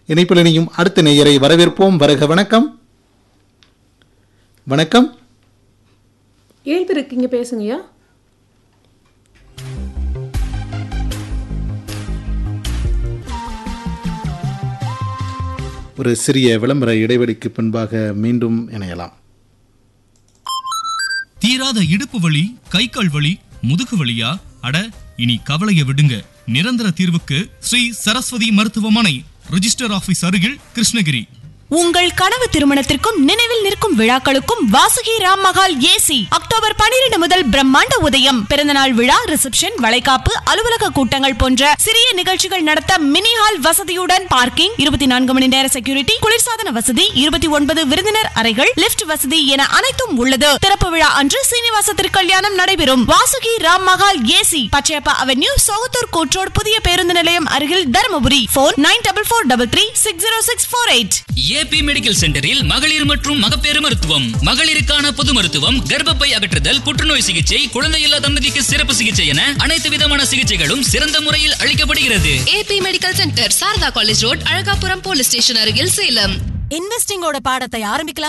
இணைப்பில் இணையும் அடுத்த நேயரை வரவேற்போம் வருக வணக்கம் வணக்கம் ஏழு இருக்கீங்க பேசுங்கய்யா ஒரு சிறிய விளம்பர இடைவெளிக்கு பின்பாக மீண்டும் இணையலாம் தீராத இடுப்பு வலி கை கால் வலி முதுகு வலியா அட இனி கவலைய விடுங்க நிரந்தர தீர்வுக்கு ஸ்ரீ சரஸ்வதி மருத்துவமனை ரிஜிஸ்டர் ஆபீஸ் அருகில் கிருஷ்ணகிரி உங்கள் கனவு திருமணத்திற்கும் நினைவில் நிற்கும் விழாக்களுக்கும் வாசுகி ராம் மகால் ஏசி அக்டோபர் 12 முதல் பிரம்மாண்ட உதயம் பிறந்தநாள் விழா ரிசப்ஷன் வளைகாப்பு அலுவலக கூட்டங்கள் போன்ற சிறிய நிகழ்ச்சிகள் நடத்த மினி ஹால் வசதியுடன் பார்க்கிங் இருபத்தி நான்கு மணி நேர செக்யூரிட்டி குளிர்சாதன வசதி இருபத்தி ஒன்பது விருந்தினர் அறைகள் லிப்ட் வசதி என அனைத்தும் உள்ளது திறப்பு விழா அன்று சீனிவாச திருக்கல்யாணம் நடைபெறும் வாசுகி ராம் மகால் ஏசி பச்சையப்பா அவென்யூ சோகத்தூர் கோட்ரோட் புதிய பேருந்து நிலையம் அருகில் Dharmapuri phone nine double four double three six zero six four eight AP medical சென்டரில் மகளிர் மற்றும் மகப்பேறு மருத்துவம் மகளிருக்கான பொது மருத்துவம் கர்ப்பப்பை அகற்றுதல் புற்றுநோய் சிகிச்சை குழந்தையில்லா தம்பதிக்கு சிறப்பு சிகிச்சை என அனைத்து விதமான சிகிச்சைகளும் சிறந்த முறையில் அளிக்கப்படுகிறது AP medical centre Saratha college road Alagapuram police station அருகில் சேலம் இன்வெஸ்டிங்கோட பாடத்தை ஆரம்பிக்கலாம்